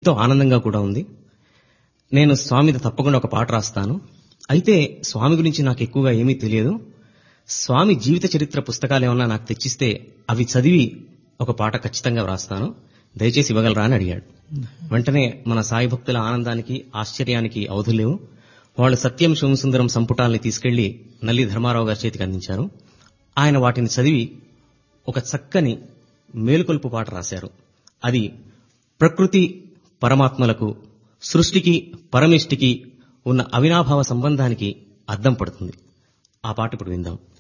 ఎంతో ఆనందంగా కూడా ఉంది నేను స్వామిది తప్పకుండా ఒక పాట రాస్తాను అయితే స్వామి గురించి నాకు ఎక్కువగా ఏమీ తెలియదు స్వామి జీవిత చరిత్ర పుస్తకాలు ఏమన్నా నాకు తెచ్చిస్తే అవి చదివి ఒక పాట ఖచ్చితంగా వ్రాస్తాను దయచేసి ఇవ్వగలరా అని అడిగాడు వెంటనే మన సాయి భక్తుల ఆనందానికి ఆశ్చర్యానికి అవధులేవు వాళ్ళు సత్యం శివసుందరం సంపుటాల్ని తీసుకెళ్లి నల్లి ధర్మారావు గారి చేతికి అందించారు ఆయన వాటిని చదివి ఒక చక్కని మేలుకొల్పు పాట రాశారు అది ప్రకృతి పరమాత్మలకు సృష్టికి పరమిష్టికి ఉన్న అవినాభావ సంబంధానికి అద్దం పడుతుంది ఆ పాట ఇప్పుడు విందాం